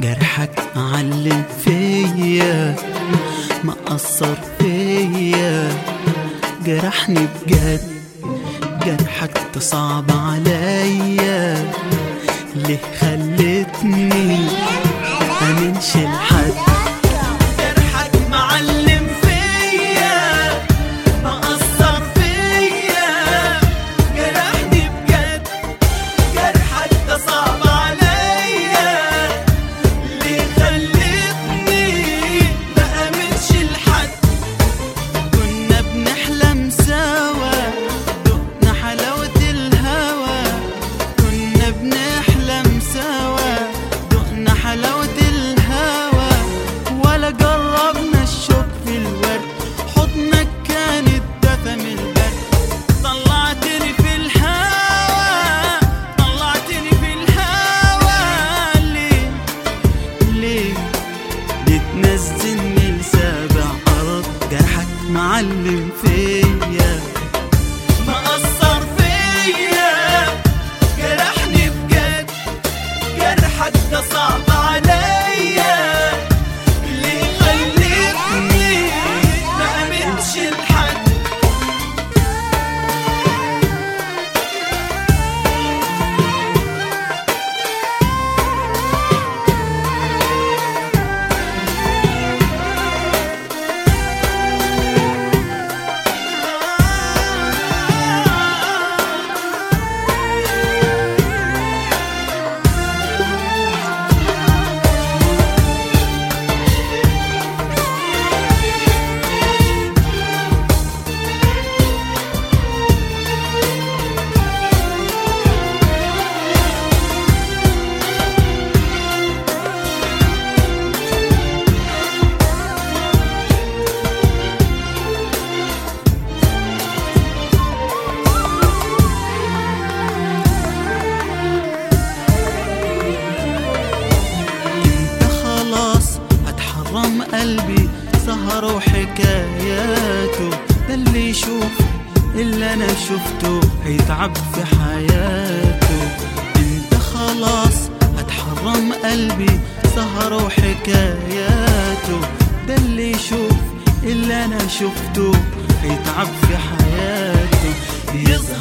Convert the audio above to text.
جرحك معلم فيا مأثر فيا جرحني بجد جرحك تصعب عليا ليه خلتني امنش لحد جرحك معلم فيا مأثر فيا جرحني بجد جرحك ده صعب عليا ليه خلتني ما امنش لحد كنا بنحلم سوا دقنا حلاوة الهوى كنا بنحلم سوا دقنا حلاوة الهوى ولا جربنا الشوق في الورد حضنك كان الدفى من البرد طلعتني في الهوى طلعتني في الهوى ليه ليه بتنزلني لسابع أرض جرحك معلم فيا مأثر فيا جرحني بجد جرحك ده صعب عليا ليه خلتني ما أمنش لحد انت خلاص هتحرم قلبي سهر وحكاياته ده اللي يشوف اللي انا شفته هيتعب في حياته انت خلاص هتحرم قلبي سهر وحكاياته ده اللي يشوف اللي انا شفته هيتعب في حياته يظهر